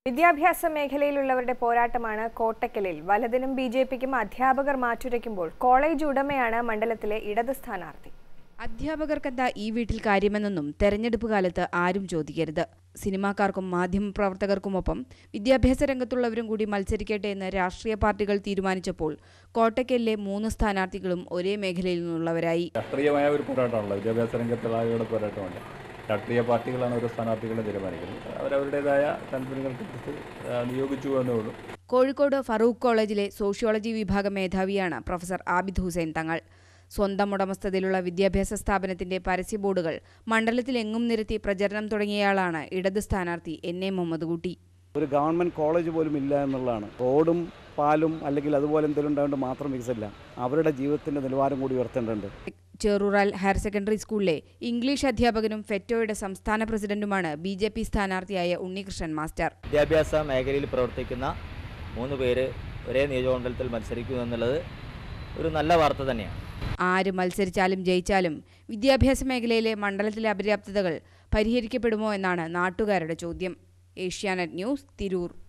വിദ്യാഭ്യാസ മേഖലയിലുള്ളവരുടെ പോരാട്ടമാണ് കോട്ടക്കലിൽ വലതിനും B J പിക്കും അധ്യാപകർ മാറ്റുരയ്ക്കുമ്പോൾ കോളേജ് ഉടമയാണ് മണ്ഡലത്തിലെ ഇടത് സ്ഥാനാർത്ഥി അധ്യാപകർക്കെന്താ ഈ വീട്ടിൽ കാര്യമെന്നൊന്നും തെരഞ്ഞെടുപ്പ് കാലത്ത് ആരും ചോദിക്കരുത് സിനിമാക്കാർക്കും മാധ്യമപ്രവർത്തകർക്കുമൊപ്പം വിദ്യാഭ്യാസ രംഗത്തുള്ളവരും കൂടി മത്സരിക്കട്ടെ എന്ന് രാഷ്ട്രീയ പാർട്ടികൾ തീരുമാനിച്ചപ്പോൾ കോട്ടയ്ക്കലിലെ മൂന്ന് സ്ഥാനാർത്ഥികളും ഒരേ മേഖലയിൽ നിന്നുള്ളവരായി രാഷ്ട്രീയമായ ഒരു പോരാട്ടമാണല്ലോ വിദ്യാഭ്യാസ രംഗത്തുള്ള ആളുകളുടെ പോരാട്ടമല്ല രാഷ്ട്രീയ പാർട്ടികളാണ് ഓരോ സ്ഥാനാർത്ഥികളെ തീരുമാനിക്കുന്നത് അവരവരുടേതായ താല്പര്യങ്ങൾക്കനുസരിച്ച് ആ, നിയോഗിച്ചു എന്നേ ഉള്ളൂ കോഴിക്കോട് ഫറൂഖ് കോളേജിലെ സോഷ്യോളജി വിഭാഗം മേധാവിയാണ് പ്രൊഫസർ ആബിദ് ഹുസൈൻ തങ്ങൾ സ്വന്തം ഉടമസ്ഥതയിലുള്ള വിദ്യാഭ്യാസ സ്ഥാപനത്തിന്റെ പരസ്യ ബോർഡുകൾ മണ്ഡലത്തിലെങ്ങും നിരത്തി പ്രചരണം തുടങ്ങിയയാളാണ് ഇടത് സ്ഥാനാർത്ഥി എൻ എ മുഹമ്മദ് കുട്ടി ഒരു ഗവൺമെൻറ് കോളേജ് പോലും ഇല്ല എന്നുള്ളതാണ് റോഡും പാലും അല്ലെങ്കിൽ അതുപോലെ എന്തെങ്കിലും ഉണ്ടായതുകൊണ്ട് മാത്രം വികസില്ല അവരുടെ ജീവിതത്തിൻ്റെ നിലവാരം കൂടി ഉയർത്തേണ്ടതുണ്ട് ചെറുറാൽ ഹയർ സെക്കൻഡറി സ്കൂളിലെ ഇംഗ്ലീഷ് അധ്യാപകനും ഫെറ്റോയുടെ സംസ്ഥാന പ്രസിഡന്റുമാണ് ബി ജെ പി സ്ഥാനാർത്ഥിയായ ഉണ്ണികൃഷ്ണൻ മാസ്റ്റർ വിദ്യാഭ്യാസ മേഖലയിൽ പ്രവർത്തിക്കുന്ന മൂന്ന് പേര് ഒരേ നിയോജകമണ്ഡലത്തിൽ മത്സരിക്കുന്നു എന്നുള്ളത് ഒരു നല്ല വാർത്ത തന്നെയാണ് ആര് മത്സരിച്ചാലും ജയിച്ചാലും വിദ്യാഭ്യാസ മേഖലയിലെ മണ്ഡലത്തിലെ അപര്യാപ്തതകൾ പരിഹരിക്കപ്പെടുമോ എന്നാണ് നാട്ടുകാരുടെ ചോദ്യം ഏഷ്യാനെറ്റ് ന്യൂസ് തിരൂർ